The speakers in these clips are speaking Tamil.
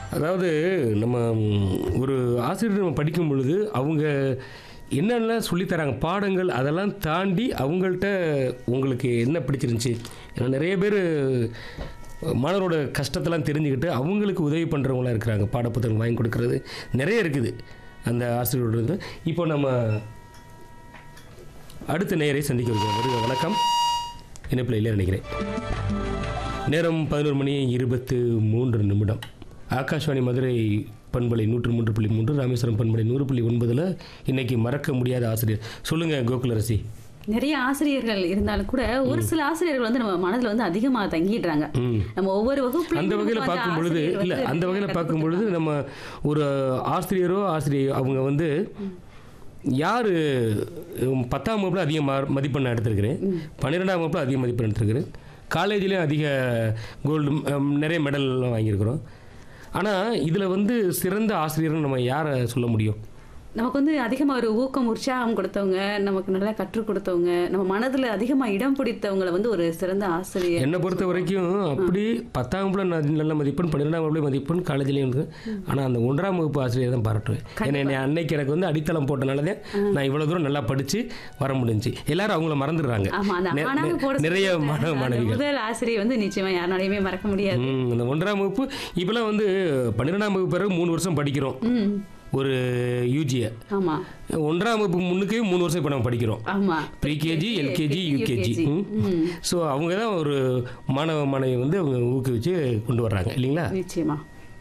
அதாவது நம்ம ம், ஒரு ஆசிரியர் நம்ம படிக்கும் பொழுது அவங்க என்னென்ன சொல்லித்தராங்க பாடங்கள் அதெல்லாம் தாண்டி அவங்கள்ட்ட உங்களுக்கு என்ன பிடிச்சிருந்துச்சி ஏன்னா நிறைய பேர் மாணவரோட கஷ்டத்தெல்லாம் தெரிஞ்சுக்கிட்டு அவங்களுக்கு உதவி பண்ணுறவங்களாம் இருக்கிறாங்க பாடப்புத்தகம் வாங்கி கொடுக்கறது நிறைய இருக்குது அந்த ஆசிரியரோட இது இப்போ நம்ம அடுத்த நேரை சந்திக்க இருக்கோம் வருக வணக்கம் இணைப்பில் இல்லை நினைக்கிறேன் நேரம் பதினோரு மணி இருபத்து மூன்று நிமிடம் ஆகாஷ்வாணி மதுரை பண்பலை நூற்று மூன்று புள்ளி மூன்று ராமேஸ்வரம் பண்பலை நூறு புள்ளி ஒன்பதில் இன்னைக்கு மறக்க முடியாத ஆசிரியர் சொல்லுங்கள் கோகுலரசி நிறைய ஆசிரியர்கள் இருந்தாலும் கூட ஒரு சில ஆசிரியர்கள் வந்து நம்ம மனதுல வந்து அதிகமா தங்கிடுறாங்க ம் நம்ம ஒவ்வொரு வகுப்புல அந்த வகையில் பார்க்கும் பொழுது இல்லை அந்த வகையில் பார்க்கும் பொழுது நம்ம ஒரு ஆசிரியரோ ஆசிரியர் அவங்க வந்து யார் பத்தாம் வகுப்பில் அதிக மார் மதிப்பெண் எடுத்திருக்கிறேன் பன்னிரெண்டாம் வகுப்பில் அதிக மதிப்பெண் எடுத்திருக்கிறேன் காலேஜ்லேயும் அதிக கோல்டு நிறைய மெடல்லாம் வாங்கியிருக்கிறோம் ஆனால் இதில் வந்து சிறந்த ஆசிரியர்னு நம்ம யாரை சொல்ல முடியும் நமக்கு வந்து அதிகமா ஒரு ஊக்கம் உற்சாகம் கொடுத்தவங்க நமக்கு நல்லா கற்றுக் கொடுத்தவங்க நம்ம மனதுல அதிகமா இடம் பிடித்தவங்களை வந்து ஒரு சிறந்த ஆசிரியர் என்னை பொறுத்த வரைக்கும் அப்படி பத்தாம் வகுப்புல நான் நல்ல மதிப்பெண் பன்னிரெண்டாம் வகுப்புல மதிப்பெண் காலேஜ்லேயும் இருக்கு ஆனால் அந்த ஒன்றாம் வகுப்பு ஆசிரியர் தான் பாராட்டுவேன் ஏன்னா என்னை அன்னைக்கு எனக்கு வந்து அடித்தளம் போட்டனால தான் நான் இவ்வளோ தூரம் நல்லா படித்து வர முடிஞ்சுச்சு எல்லாரும் அவங்கள மறந்துடுறாங்க ஆமா அந்த நெ- ஆணாக நெ- போட நிறைய சொல்லிட்டு மாணவ அந்த மாணவிகள் முதல் ஆசிரியர் வந்து நிச்சயமா யாருனாலையுமே மறக்க முடியாது ம், இந்த ஒன்றாம் வகுப்பு இப்போலாம் வந்து பன்னிரெண்டாம் வகுப்பு பிறகு மூணு வருஷம் படிக்கிறோம் ம் ஒரு யூஜியை ஆமா ஒன்றாம் வகுப்பு முன்னுக்கே மூணு வருஷம் இப்போ நம்ம படிக்கிறோம் ஆமா ப்ரீகேஜி எல்கேஜி யூகேஜி ம். ஸோ அவங்க தான் ஒரு மாணவ மாணவி வந்து அவங்க ஊக்குவிச்சு கொண்டு வர்றாங்க இல்லைங்களா நிச்சயமா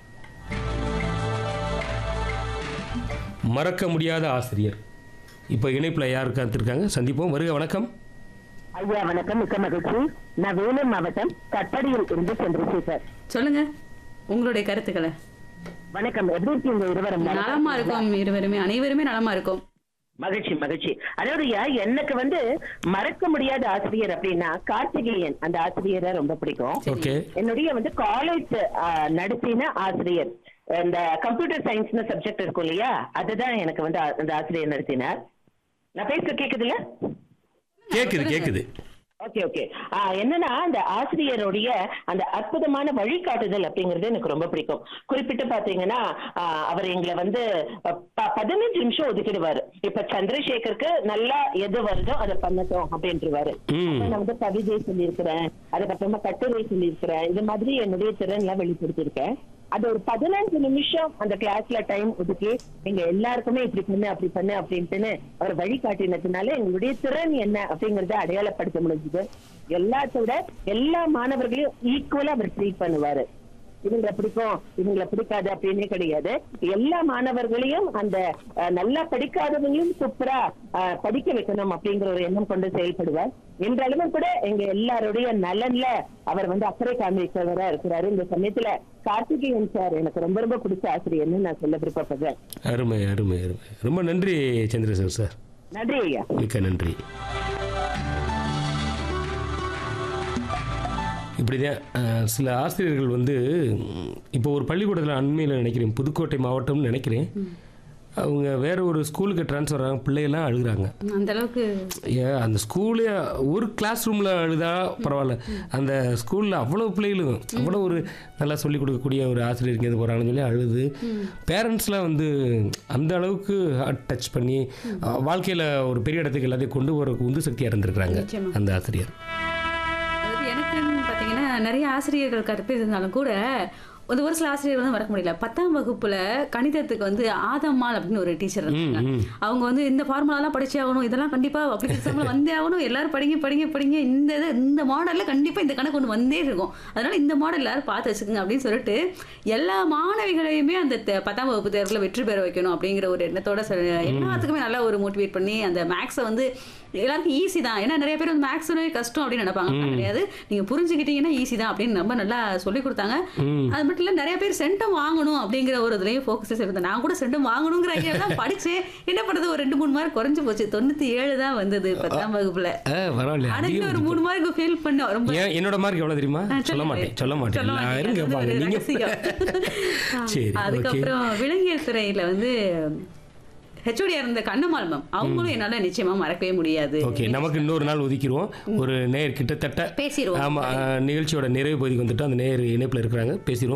மறக்க முடியாத ஆசிரியர் இப்போ இணைப்பில் யார் காத்திருக்காங்க சந்திப்போம் வருக வணக்கம் ஐயா வணக்கம் மிக்க மகிழ்ச்சி நான் வேலூர் மாவட்டம் கட்படியில் இருந்து சந்திரசேகர் சொல்லுங்க உங்களுடைய கருத்துக்களை வணக்கம் எப்படி இருக்கீங்க இருவரும் நலமா இருக்கும் இருவருமே அனைவருமே நலமா இருக்கும் மகிழ்ச்சி மகிழ்ச்சி அதாவது ஐயா எனக்கு வந்து மறக்க முடியாத ஆசிரியர் அப்படின்னா கார்த்திகேயன் அந்த ஆசிரியரை ரொம்ப பிடிக்கும் ஓகே என்னுடைய வந்து காலேஜ் நடத்தின ஆசிரியர் இந்த கம்ப்யூட்டர் சயின்ஸ்னு சப்ஜெக்ட் இருக்கும் இல்லையா அதுதான் எனக்கு வந்து ஆ- அந்த ஆசிரியர் நடத்தினார் நான் பேச கேக்குதுல்ல கேட்குது கேட்குது ஓகே ஓகே என்னன்னா அந்த ஆசிரியருடைய அந்த அற்புதமான வழிகாட்டுதல் அப்படிங்கிறது எனக்கு ரொம்ப பிடிக்கும் குறிப்பிட்டு பாத்தீங்கன்னா ஆ, அவர் எங்களை வந்து ப- பதினஞ்சு நிமிஷம் ஒதுக்கிடுவாரு இப்ப சந்திரசேகருக்கு நல்லா எது வருதோ அதை பண்ணட்டும் அப்படின்ட்டுருவாரு ம் அப்ப நான் வந்து கவிதை சொல்லியிருக்கிறேன் அதுக்கப்புறமா கட்டுரை சொல்லியிருக்கிறேன் இந்த மாதிரி என்னுடைய திறன் எல்லாம் வெளிப்படுத்தியிருக்கேன் அது ஒரு பதினஞ்சு நிமிஷம் அந்த கிளாஸ்ல டைம் ஒதுக்கி நீங்க எல்லாருக்குமே இப்படி பண்ணு அப்படி பண்ணு அப்படின்ட்டுன்னு அவர் வழிகாட்டினதுனால எங்களுடைய திறன் என்ன அப்படிங்கறத அடையாளப்படுத்த முடிஞ்சது எல்லாத்த விட எல்லா மாணவர்களையும் ஈக்குவலா அவர் ட்ரீட் பண்ணுவாரு இவங்களை பிடிக்கும் இவங்களை பிடிக்காது அப்படின்னே கிடையாது எல்லா மாணவர்களையும் அந்த அஹ், நல்லா படிக்காதவங்களையும் சூப்பரா அஹ், படிக்க வைக்கணும் அப்படிங்கிற ஒரு எண்ணம் கொண்டு செயல்படுவார் என்றாலுமே கூட எங்க எல்லாருடைய நலன்ல அவர் வந்து அக்கறை காமிக்கிறவரா இருக்கிறாரு இந்த சமயத்துல கார்த்திகேயன் சார் எனக்கு ரொம்ப ரொம்ப பிடிச்ச ஆசிரியர்னு நான் சொல்ல விருப்பப்படுறேன் அருமை அருமை அருமை ரொம்ப நன்றி சந்திரசேகர் சார் நன்றி ஐயா மிக்க நன்றி இப்படி தான் சில ஆசிரியர்கள் வந்து ம், இப்போ ஒரு பள்ளிக்கூடத்தில் அண்மையில் நினைக்கிறேன் புதுக்கோட்டை மாவட்டம்னு நினைக்கிறேன் அவங்க வேற ஒரு ஸ்கூலுக்கு ட்ரான்ஸ்ஃபர் ஆகிறாங்க பிள்ளைகள்லாம் அழுகுறாங்க அந்த அளவுக்கு ஏன் அந்த ஸ்கூலே ஒரு கிளாஸ் ரூமில் அழுதா பரவாயில்ல அந்த ஸ்கூலில் அவ்வளோ பிள்ளைகளும் அவ்வளோ ஒரு நல்லா சொல்லிக் கொடுக்கக்கூடிய ஒரு ஆசிரியர் இங்கேருந்து போகிறாங்கன்னு சொல்லி அழுது பேரண்ட்ஸ்லாம் வந்து அந்த அளவுக்கு ஹார்ட் டச் பண்ணி வாழ்க்கையில் ஒரு பெரிய இடத்துக்கு எல்லாத்தையும் கொண்டு போகிற உந்து சக்தியாக இருந்திருக்கிறாங்க நிச்சயமா. அந்த ஆசிரியர் அதாவது எனக்குன்னு பார்த்தீங்கன்னா நிறைய ஆசிரியர்கள் கற்பித்து இருந்தாலும் கூட ஒரு ஒரு சில ஆசிரியர்கள் வந்து மறக்க முடியல பத்தாம் வகுப்புல கணிதத்துக்கு வந்து ஆதம்மாள் அப்படின்னு ஒரு டீச்சர் இருந்தாங்க ம். அவங்க வந்து இந்த ஃபார்முலாலாம் படிச்சே ஆகணும் இதெல்லாம் கண்டிப்பா அப்படி எக்ஸாம்ல வந்தே ஆகணும் எல்லாரும் படிங்க படிங்க படிங்க இந்த இது இந்த மாடல்ல கண்டிப்பா இந்த கணக்கு ஒன்று வந்தே இருக்கும் அதனால இந்த மாடல் எல்லாரும் பார்த்து வச்சுக்கோங்க அப்படின்னு சொல்லிட்டு எல்லா மாணவிகளையுமே அந்த தே- பத்தாம் வகுப்பு தேர்வில் வெற்றி பெற வைக்கணும் அப்படிங்கிற ஒரு எண்ணத்தோட சில- எல்லாத்துக்குமே நல்லா ஒரு மோட்டிவேட் பண்ணி அந்த மேக்ஸை வந்து எல்லாருக்கும் ஈஸி தான் ஏன்னா நிறைய பேர் வந்து மேக்ஸ்னே கஷ்டம் அப்படின்னு நினைப்பாங்க அப்படி கிடையாது நீங்க புரிஞ்சுக்கிட்டீங்கன்னா ஈஸி தான் அப்படின்னு ரொம்ப நல்லா சொல்லி கொடுத்தாங்க அது மட்டும் இல்ல நிறைய பேர் சென்டம் வாங்கணும் அப்படிங்கிற ஒரு இதுலயும் ஃபோக்கஸ் இருந்தேன் நான் கூட சென்டம் வாங்கணுங்கிற ஐடியா தான் படிச்சேன் என்ன பண்றது ஒரு ரெண்டு மூணு மார்க் குறைஞ்சு போச்சு தொண்ணூத்தி ஏழு தான் வந்தது பத்தாம் வகுப்புல ஆ பரவாயில்ல ஆனா இன்னும் ஒரு மூணு மார்க் ஃபெயில் பண்ண ரொம்ப ஏன் என்னோட மார்க் எவ்வளோ தெரியுமா ஆ, சொல்ல மாட்டேன் சொல்ல மாட்டேன் சொல்ல மாட்டீங்க. எல்லாரும் அது வந்து கேட்பாங்க ஒரு நீங்கள் ரகசியம். சரி ஓகே அதுக்கப்புறம் விலங்கியல் துறையில வந்து ஹெச்ஓடியா இருந்த கண்ணம்மாள் மேம் அவங்களும் என்னால நிச்சயமா மறக்கவே முடியாது ஓகே நமக்கு இன்னொரு நாள் ஒதுக்கிடுவோம் ஒரு நேர் கிட்டத்தட்ட பேசிடுவோம் ஆமாம் நிகழ்ச்சியோட நிறைவு பகுதிக்கு வந்துட்டு அந்த நேர் இணைப்பில் இருக்கிறாங்க பேசிடுவோம்